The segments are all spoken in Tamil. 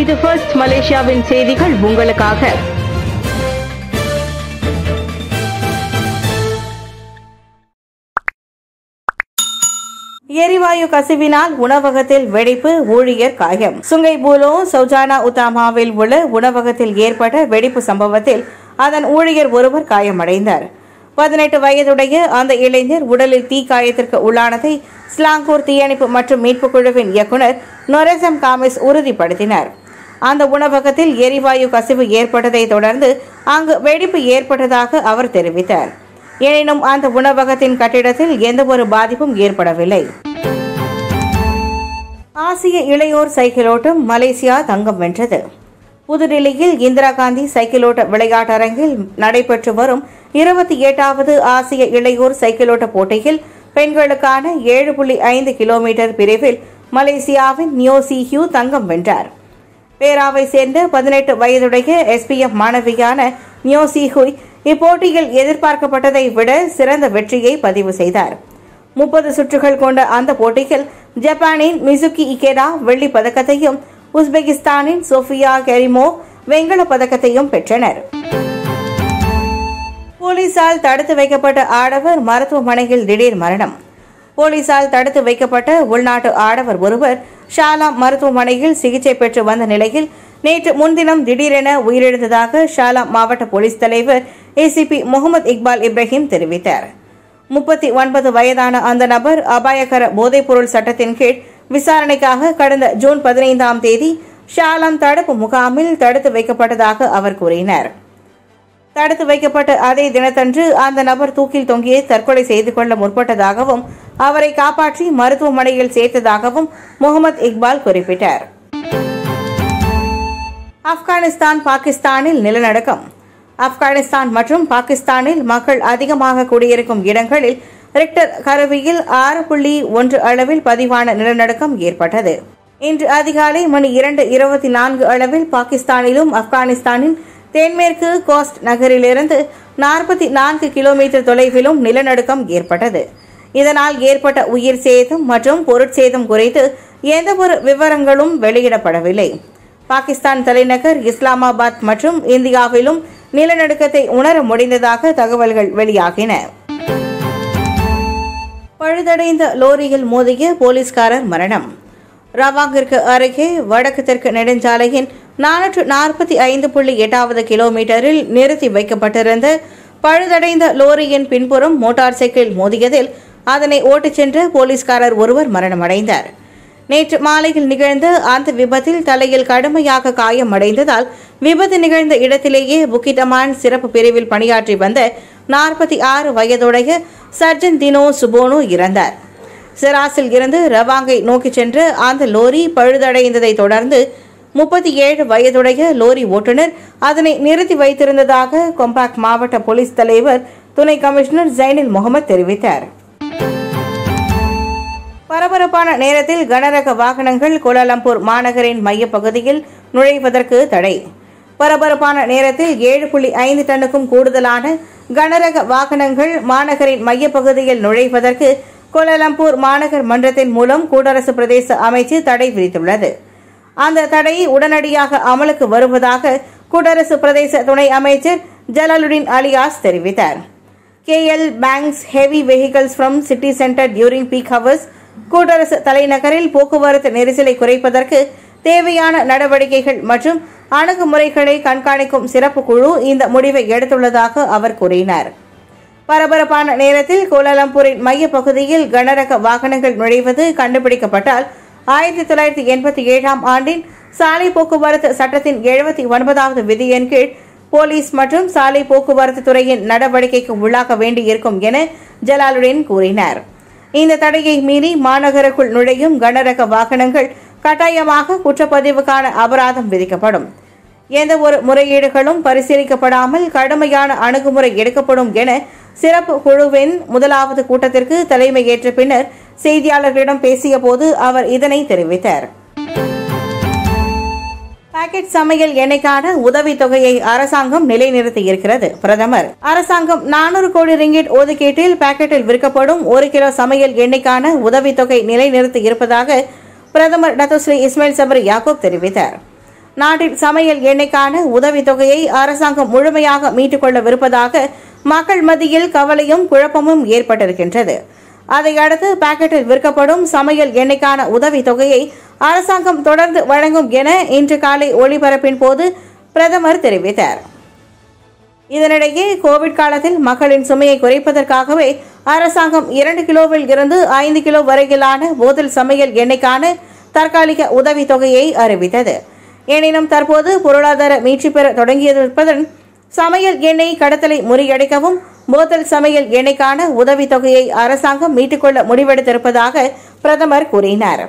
இது ஃபர்ஸ்ட் மலேசியாவின் செய்திகள் உங்களுக்காக எரிவாயு கசிவினால் உணவகத்தில் வெடிப்பு ஊழியர் காயம் சுங்கைபூலோ சௌஜானா உத்தாமாவில் உள்ள உணவகத்தில் ஏற்பட்ட வெடிப்பு சம்பவத்தில் அதன் ஊழியர் ஒருவர் காயமடைந்தார் பதினெட்டு வயதுடைய அந்த இளைஞர் உடலில் தீ காயத்திற்கு உள்ளானதை ஸ்லாங்கூர் தீயணைப்பு மற்றும் மீட்புக் குழுவின் இயக்குநர் நொரேசம் காமிஸ் உறுதிப்படுத்தினார் அந்த உணவகத்தில் எரிவாயு கசிவு ஏற்பட்டதை தொடர்ந்து அங்கு வெடிப்பு ஏற்பட்டதாக அவர் தெரிவித்தார் எனினும் அந்த உணவகத்தின் கட்டிடத்தில் எந்தவொரு பாதிப்பும் ஏற்படவில்லை ஆசிய இளையோர் சைக்கிளோட்டம் மலேசியா தங்கம் வென்றது புதுடில்லியில் இந்திரா காந்தி சைக்கிளோட்ட விளையாட்டரங்கில் நடைபெற்று வரும் இருபத்தி எட்டாவது ஆசிய இளையோர் சைக்கிளோட்ட போட்டியில் பெண்களுக்கான ஏழு புள்ளி ஐந்து கிலோமீட்டர் பிரிவில் மலேசியாவின் நியோ சி ஹியூ தங்கம் வென்றார் பேராவை சேர்ந்த பதினெட்டு வயதுடைய எஸ்பிஎஃப் மாணவியான நியோ சி ஹுய் இப்போட்டியில் எதிர்பார்க்கப்பட்டதை விட சிறந்த வெற்றியை பதிவு செய்தார் முப்பது சுற்றுகள் கொண்ட அந்த போட்டியில் ஜப்பானின் மிசுகி இகேடா வெள்ளிப் பதக்கத்தையும் உஸ்பெகிஸ்தானின் சோஃபியா கெரிமோ வெண்கலப் பதக்கத்தையும் பெற்றனர் போலீசால் தடுத்து வைக்கப்பட்ட ஆடவர் மருத்துவமனையில் திடீர் மரணம் போலீசால் தடுத்து வைக்கப்பட்ட உள்நாட்டு ஆடவர் ஒருவர் ஷாலாம் மருத்துவமனையில் சிகிச்சை பெற்று வந்த நிலையில் நேற்று முன்தினம் திடீரென உயிரிழந்ததாக ஷாலாம் மாவட்ட போலீஸ் தலைவர் ஏசிபி முகமது இக்பால் இப்ராஹிம் தெரிவித்தார் முப்பத்தி ஒன்பது வயதான அந்த நபர் அபாயகர போதைப்பொருள் சட்டத்தின் கீழ் விசாரணைக்காக கடந்த ஜூன் பதினைந்தாம் தேதி ஷாலாம் தடுப்பு முகாமில் தடுத்து வைக்கப்பட்டதாக அவர் கூறினார் தடுத்து வைக்கப்பட்ட அதே தினத்தன்று அந்த நபர் தூக்கில் தொங்கியே தற்கொலை செய்து கொள்ள முற்பட்டதாகவும் அவரை காப்பாற்றி மருத்துவமனையில் சேர்த்ததாகவும் முகமது இக்பால் குறிப்பிட்டார் ஆப்கானிஸ்தான் பாகிஸ்தானில் நிலநடுக்கம் ஆப்கானிஸ்தான் மற்றும் பாகிஸ்தானில் மக்கள் அதிகமாக குடியிருக்கும் இடங்களில் ரிக்டர் கருவியில் ஆறு புள்ளி ஒன்று அளவில் பதிவான நிலநடுக்கம் ஏற்பட்டது இன்று அதிகாலை மணி இரண்டு இருபத்தி நான்கு அளவில் பாகிஸ்தானிலும் ஆப்கானிஸ்தானின் தென்மேற்கு கோஸ்ட் நகரிலிருந்து நாற்பத்தி நான்கு கிலோமீட்டர் தொலைவிலும் நிலநடுக்கம் ஏற்பட்டது இதனால் ஏற்பட்ட உயிர் சேதம் மற்றும் பொருட்சேதம் குறித்து எந்தவொரு விவரங்களும் வெளியிடப்படவில்லை பாகிஸ்தான் தலைநகர் இஸ்லாமாபாத் மற்றும் இந்தியாவிலும் நிலநடுக்கத்தை உணர முடிந்ததாக தகவல்கள் வெளியாகின பழுதடைந்த லோரியில் மோதிய போலீஸ்காரர் மரணம் ரவாங்கிற்கு அருகே வடக்கு தெற்கு நெடுஞ்சாலையின் நானூற்று நாற்பத்தி ஐந்து புள்ளி எட்டாவது கிலோமீட்டரில் நிறுத்தி வைக்கப்பட்டிருந்த பழுதடைந்த லோரியின் பின்புறம் மோட்டார் சைக்கிள் மோதியதில் அதனை ஓட்டிச் சென்ற போலீஸ்காரர் ஒருவர் மரணமடைந்தார் நேற்று மாலையில் நிகழ்ந்த அந்த விபத்தில் தலையில் கடுமையாக காயமடைந்ததால் விபத்து நிகழ்ந்த இடத்திலேயே புக்கிட்டமான் சிறப்பு பிரிவில் பணியாற்றி வந்த நாற்பத்தி ஆறு வயதுடைய சர்ஜன் தினோ சுபோனு இறந்தார் சிராஸில் இருந்து ரவாங்கை நோக்கிச் சென்ற அந்த லோரி பழுதடைந்ததை தொடர்ந்து முப்பத்தி ஏழு வயதுடைய லோரி ஓட்டுநர் அதனை நிறுத்தி வைத்திருந்ததாக கொம்பாக் மாவட்ட போலீஸ் தலைவர் துணை கமிஷனர் ஜைனில் முகமது தெரிவித்தார் பரபரப்பான நேரத்தில் கனரக வாகனங்கள் கோலாலம்பூர் மாநகரின் மையப்பகுதியில் நுழைவதற்கு தடை பரபரப்பான நேரத்தில் ஏழு புள்ளி ஐந்து டன்னுக்கும் கூடுதலான கனரக வாகனங்கள் மாநகரின் மையப்பகுதியில் நுழைவதற்கு கோலாலம்பூர் மாநகர் மன்றத்தின் மூலம் கூடரசு பிரதேச அமைச்சு தடை விதித்துள்ளது அந்த தடை உடனடியாக அமலுக்கு வருவதாக கூடரசு பிரதேச துணை அமைச்சர் ஜலாலுddin அலியாஸ் தெரிவித்தார் KL bans heavy vehicles from city centre during peak hours கூட்டரசு தலைநகரில் போக்குவரத்து நெரிசலை குறைப்பதற்கு தேவையான நடவடிக்கைகள் மற்றும் அணுகுமுறைகளை கண்காணிக்கும் சிறப்பு குழு இந்த முடிவை எடுத்துள்ளதாக அவர் கூறினார் பரபரப்பான நேரத்தில் கோலாலம்பூரின் மையப்பகுதியில் கனரக வாகனங்கள் நுழைவது கண்டுபிடிக்கப்பட்டால் ஆயிரத்தி தொள்ளாயிரத்தி எண்பத்தி ஏழாம் ஆண்டின் சாலை போக்குவரத்து சட்டத்தின் எழுபத்தி ஒன்பதாவது விதியின் கீழ் போலீஸ் மற்றும் சாலை போக்குவரத்து துறையின் நடவடிக்கைக்கு உள்ளாக வேண்டியிருக்கும் என ஜலாலுடன் கூறினார் இந்த தடையை மீறி மாநகருக்குள் நுழையும் கனரக வாகனங்கள் கட்டாயமாக குற்றப்பதிவுக்கான அபராதம் விதிக்கப்படும் எந்த ஒரு முறையீடுகளும் பரிசீலிக்கப்படாமல் கடுமையான அணுகுமுறை எடுக்கப்படும் என சிறப்பு குழுவின் முதலாவது கூட்டத்திற்கு தலைமை ஏற்ற பின்னர் செய்தியாளர்களிடம் பேசியபோது அவர் இதனை தெரிவித்தார் பாக்கெட் சமையல் எண்ணெய்க்கான உதவித் தொகையை அரசாங்கம் நிலைநிறுத்தியிருக்கிறது பிரதமர் அரசாங்கம் நானூறு கோடி ரிங்கிட் ஒதுக்கீட்டில் பாக்கெட்டில் விற்கப்படும் ஒரு கிலோ சமையல் எண்ணெய்க்கான உதவித் தொகை நிலைநிறுத்தி இருப்பதாக பிரதமர் டத்துஸ்ரீ இஸ்மாயில் சபரி யாக்கூப் தெரிவித்தார் நாட்டில் சமையல் எண்ணெய்க்கான உதவித்தொகையை அரசாங்கம் முழுமையாக மீட்டுக்கொள்ளவிருப்பதாக மக்கள் மத்தியில் கவலையும் குழப்பமும் ஏற்பட்டிருக்கின்றது அதையடுத்து பாக்கெட்டில் விற்கப்படும் சமையல் எண்ணெய்க்கான உதவித்தொகையை அரசாங்கம் தொடர்ந்து வழங்கும் என இன்று காலை ஒளிபரப்பின் போது பிரதமர் தெரிவித்தார் இதனிடையே கோவிட் காலத்தில் மக்களின் சுமையை குறைப்பதற்காகவே அரசாங்கம் இரண்டு கிலோவில் இருந்து ஐந்து கிலோ வரையிலான போதல் சமையல் எண்ணெய்க்கான தற்காலிக உதவித்தொகையை அறிவித்தது எனினும் தற்போது பொருளாதார மீட்சி பெற தொடங்கியிருப்பதுடன் சமையல் எண்ணெய் கடத்தலை முறியடிக்கவும் போத்தல் சமையல் எண்ணெய்க்கான உதவித்தொகையை அரசாங்கம் மீட்டுக்கொள்ள முடிவெடுத்திருப்பதாக பிரதமர் கூறினார்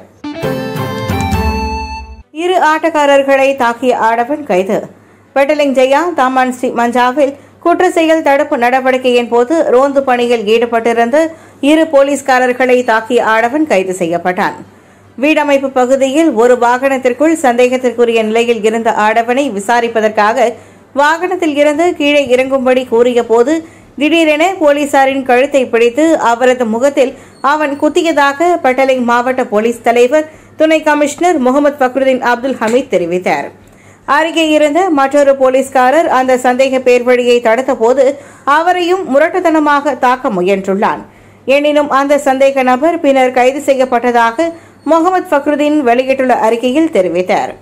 இரு ஆட்டக்காரர்களை தாக்கிய ஆடவன் கைது பெட்டலிங் ஜெயா தாமான் ஸ்ரீ மஞ்சாவில் குற்ற செயல் தடுப்பு நடவடிக்கையின் போது ரோந்து பணியில் ஈடுபட்டிருந்த இரு போலீஸ்காரர்களை தாக்கிய ஆடவன் கைது செய்யப்பட்டான் வீடமைப்பு பகுதியில் ஒரு வாகனத்திற்குள் சந்தேகத்திற்குரிய நிலையில் இருந்த ஆடவனை விசாரிப்பதற்காக வாகனத்தில் இருந்து கீழே இறங்கும்படி கூறிய போது திடீரென போலீசாரின் கழுத்தை பிடித்து அவரது முகத்தில் அவன் குத்தியதாக பட்டலிங் மாவட்ட போலீஸ் தலைவர் துணை commissioner Mohamed Fakhruddin Abdul Hamid தெரிவித்தார் அருகே இருந்த மற்றொரு போலீஸ்காரர் அந்த சந்தேக பேர்வழியை தடுத்தபோது அவரையும் முரட்டுத்தனமாக தாக்க முயன்றுள்ளான் எனினும் அந்த சந்தேக நபர் பின்னர் கைது செய்யப்பட்டதாக முகமது ஃபக்ருதீன் வெளியிட்டுள்ள அறிக்கையில் தெரிவித்தார்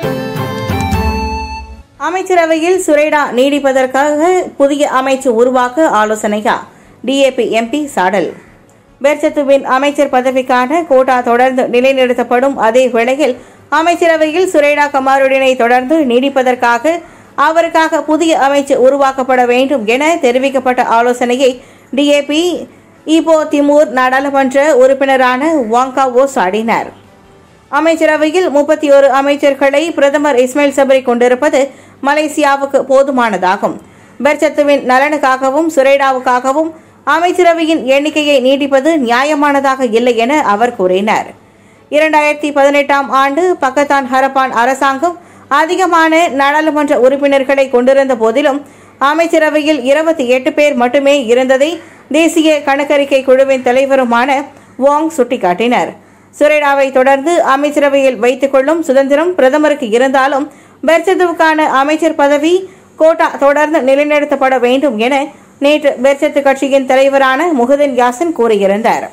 அமைச்சரவையில் சுரேடா நீடிப்பதற்காக புதிய அமைச்சு உருவாக்க ஆலோசனையா டிஏபி எம்பி சாடல் பெர்சத்துவின் அமைச்சர் பதவிக்கான கோட்டா தொடர்ந்து நிலைநிறுத்தப்படும் அதே வேளையில் அமைச்சரவையில் சுரேடா கமாருடினை தொடர்ந்து நீடிப்பதற்காக அவருக்காக புதிய அமைச்சு உருவாக்கப்பட வேண்டும் என தெரிவிக்கப்பட்ட ஆலோசனையை டிஏபி ஈபோ திமூர் நாடாளுமன்ற உறுப்பினரான வாங்காவோ சாடினார் அமைச்சரவையில் முப்பத்தி ஒரு அமைச்சர்களை பிரதமர் இஸ்மாயில் சபரி கொண்டிருப்பது மலேசியாவுக்கு போதுமானதாகும் பெர்சத்துவின் நலனுக்காகவும் சுரேடாவுக்காகவும் அமைச்சரவையின் எண்ணிக்கையை நீட்டிப்பது நியாயமானதாக இல்லை என அவர் கூறினார் இரண்டாயிரத்தி பதினெட்டாம் ஆண்டு பக்கத்தான் ஹரப்பான் அரசாங்கம் அதிகமான நாடாளுமன்ற உறுப்பினர்களை கொண்டிருந்த போதிலும் அமைச்சரவையில் இருபத்தி எட்டு பேர் மட்டுமே இருந்ததை தேசிய கணக்கறிக்கை குழுவின் தலைவருமான வாங் சுட்டிக்காட்டினர் சுரேடாவை தொடர்ந்து அமைச்சரவையில் வைத்துக் கொள்ளும் சுதந்திரம் பிரதமருக்கு இருந்தாலும் பெர்சத்துவுக்கான அமைச்சர் பதவி கோட்டா தொடர்ந்து நிலைநிறுத்தப்பட வேண்டும் என நேற்று பெர்சத்து கட்சியின் தலைவரான முகதன் யாசின் கூறியிருந்தார்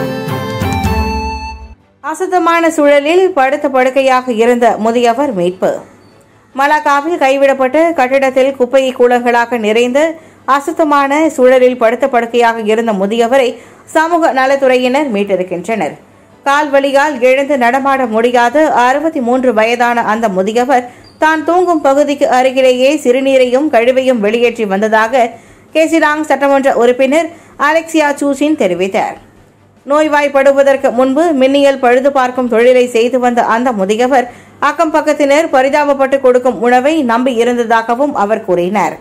அசுத்தமான சூழலில் படுத்த படுக்கையாக இருந்த முதியவர் மீட்பு மலாக்காவில் கைவிடப்பட்ட கட்டிடத்தில் குப்பை கூலங்களாக நிறைந்த அசுத்தமான சூழலில் படுத்த படுக்கையாக இருந்த முதியவரை சமூக நலத்துறையினர் மீட்டிருக்கின்றனர் கால் வலியால் எழுந்து நடமாட முடியாத அறுபத்தி மூன்று வயதான அந்த முதியவர் தான் தூங்கும் பகுதிக்கு அருகிலேயே சிறுநீரையும் கழிவையும் வெளியேற்றி வந்ததாக கேசிலாங் சட்டமன்ற உறுப்பினர் அலெக்சியா சூசின் தெரிவித்தார் நோய்வாய்ப்படுவதற்கு முன்பு மின்னியல் பழுது பார்க்கும் தொழிலை செய்து வந்த அந்த முதியவர் அக்கம் பக்கத்தினர் பரிதாபப்பட்டு கொடுக்கும் உணவை நம்பி இருந்ததாகவும் அவர் கூறினார்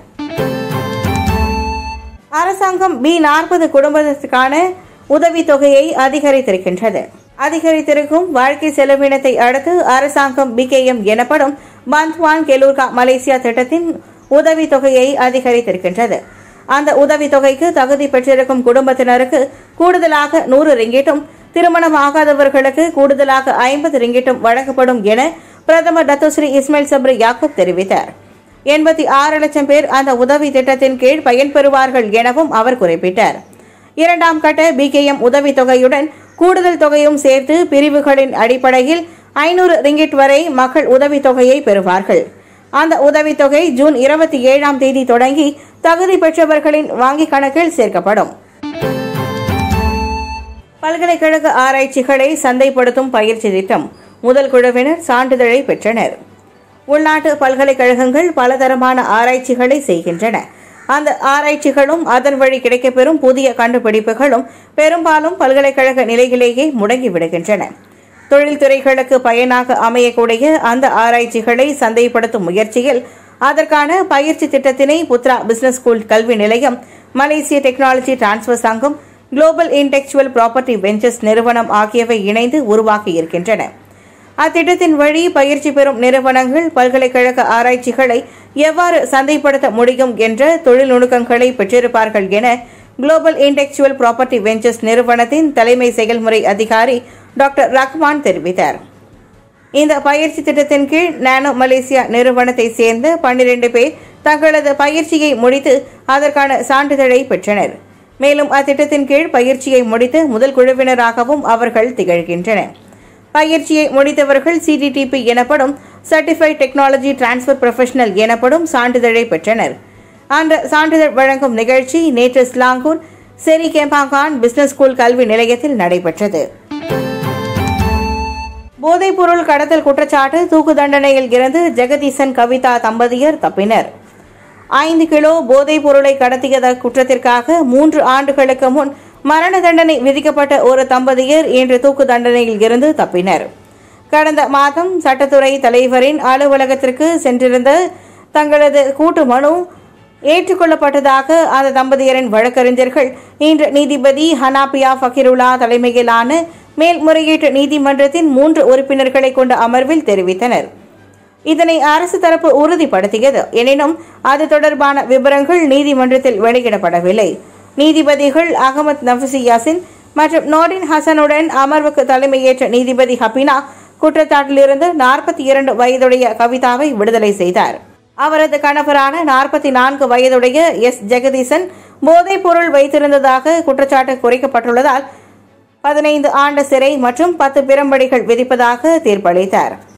அரசாங்கம் பி நாற்பது குடும்பத்திற்கான உதவித்தொகையை அதிகரித்திருக்கின்றது அதிகரித்திருக்கும் வாழ்க்கை செலவினத்தை அடுத்து அரசாங்கம் பிகேஎம் எனப்படும் பந்த்வான் கெலூர்கா மலேசியா திட்டத்தின் உதவித்தொகையை அதிகரித்திருக்கின்றது அந்த உதவித்தொகைக்கு தகுதி பெற்றிருக்கும் குடும்பத்தினருக்கு கூடுதலாக நூறு ரிங்கிட்டும் திருமணம் ஆகாதவர்களுக்கு கூடுதலாக ஐம்பது ரிங்கிட்டும் வழங்கப்படும் என பிரதமர் டத்துஸ்ரீ இஸ்மாயில் சப்ரி யாக்கூப் தெரிவித்தார் எண்பத்தி ஆறு லட்சம் பேர் அந்த உதவி திட்டத்தின் கீழ் பயன்பெறுவார்கள் எனவும் அவர் குறிப்பிட்டார் இரண்டாம் கட்ட பிகேஎம் உதவித்தொகையுடன் கூடுதல் தொகையும் சேர்த்து பிரிவுகளின் அடிப்படையில் ஐநூறு ரிங்கிட் வரை மக்கள் உதவித்தொகையை பெறுவார்கள் அந்த உதவித்தொகை ஜூன் இருபத்தி ஏழாம் தேதி தொடங்கி தகுதி பெற்றவர்களின் வங்கிக் கணக்கில் சேர்க்கப்படும் பல்கலைக்கழக ஆராய்ச்சிகளை சந்தைப்படுத்தும் பயிற்சி திட்டம் முதல் குழுவினர் சான்றிதழை பெற்றனர் உள்நாட்டு பல்கலைக்கழகங்கள் பலதரமான ஆராய்ச்சிகளை செய்கின்றன அந்த ஆராய்ச்சிகளும் அதன் வழி கிடைக்கப்பெறும் புதிய கண்டுபிடிப்புகளும் பெரும்பாலும் பல்கலைக்கழக நிலையிலேயே முடங்கிவிடுகின்றன தொழில்துறைகளுக்கு பயனாக அமையக்கூடிய அந்த ஆராய்ச்சிகளை சந்தைப்படுத்தும் முயற்சியில் அதற்கான பயிற்சி திட்டத்தினை புத்ரா பிசினஸ் ஸ்கூல் கல்வி நிலையம் மலேசிய டெக்னாலஜி டிரான்ஸ்பர் சங்கம் குளோபல் இன்டெக்சுவல் ப்ராப்பர்ட்டி வெஞ்சர்ஸ் நிறுவனம் ஆகியவை இணைந்து உருவாக்கியிருக்கின்றன அத்திட்டத்தின் வழி பயிற்சி பெறும் நிறுவனங்கள் பல்கலைக்கழக ஆராய்ச்சிகளை எவ்வாறு சந்தைப்படுத்த முடியும் என்ற தொழில் நுணுக்கங்களை பெற்றிருப்பார்கள் என குளோபல் இன்டெக்சுவல் ப்ராப்பர்ட்டி வெஞ்சர்ஸ் நிறுவனத்தின் தலைமை செயல்முறை அதிகாரி டாக்டர் ரஹ்மான் தெரிவித்தார் இந்த பயிற்சி திட்டத்தின் கீழ் நானோ மலேசியா நிறுவனத்தை சேர்ந்த பன்னிரண்டு பேர் தங்களது பயிற்சியை முடித்து அதற்கான சான்றிதழை பெற்றனர் மேலும் அத்திட்டத்தின் கீழ் பயிற்சியை முடித்து முதல் குழுவினராகவும் அவர்கள் திகழ்கின்றனர் பயிற்சியை முடித்தவர்கள் சிடிடிபி எனப்படும் சர்டிஃபைட் டெக்னாலஜி டிரான்ஸ்ஃபர் ப்ரொஃபஷனல் எனப்படும் சான்றிதழை பெற்றனர் அந்த சான்றிதழ் வழங்கும் நிகழ்ச்சி நேற்று ஸ்லாங்கூர் செரி கேம்பாங்கான் பிசினஸ் ஸ்கூல் கல்வி நிலையத்தில் நடைபெற்றது போதைப்பொருள் கடத்தல் குற்றச்சாட்டு தூக்கு தண்டனையில் இருந்து ஜெகதீசன் கவிதா தம்பதியர் தப்பினர் ஐந்து கிலோ போதைப் பொருளை கடத்தியத குற்றத்திற்காக மூன்று ஆண்டுகளுக்கு முன் மரண தண்டனை விதிக்கப்பட்ட ஒரு தம்பதியர் இன்று தூக்கு தண்டனையில் இருந்து தப்பினர் கடந்த மாதம் சட்டத்துறை தலைவரின் அலுவலகத்திற்கு சென்றிருந்த தங்களது கூட்டு மனு ஏற்றுக்கொள்ளப்பட்டதாக அந்த தம்பதியரின் வழக்கறிஞர்கள் இன்று நீதிபதி ஹனாபியா ஃபகிருல்லா தலைமையிலான மேல்முறையீட்டு நீதிமன்றத்தின் மூன்று உறுப்பினர்களை கொண்ட அமர்வில் தெரிவித்தனர் இதனை அரசு தரப்பு உறுதிப்படுத்தியது எனினும் அது தொடர்பான விவரங்கள் நீதிமன்றத்தில் வெளியிடப்படவில்லை நீதிபதிகள் அகமது நஃபசி யாசின் மற்றும் நோரின் ஹசனுடன் அமர்வுக்கு தலைமையேற்ற நீதிபதி ஹபினா குற்றச்சாட்டிலிருந்து நாற்பத்தி இரண்டு வயதுடைய கவிதாவை விடுதலை செய்தார் அவரது கணவரான நாற்பத்தி நான்கு வயதுடைய எஸ் ஜெகதீசன் போதைப் பொருள் வைத்திருந்ததாக குற்றச்சாட்டு குறைக்கப்பட்டுள்ளதால் பதினைந்து ஆண்டு சிறை மற்றும் பத்து பிரம்படிகள் விதிப்பதாக தீர்ப்பளித்தார்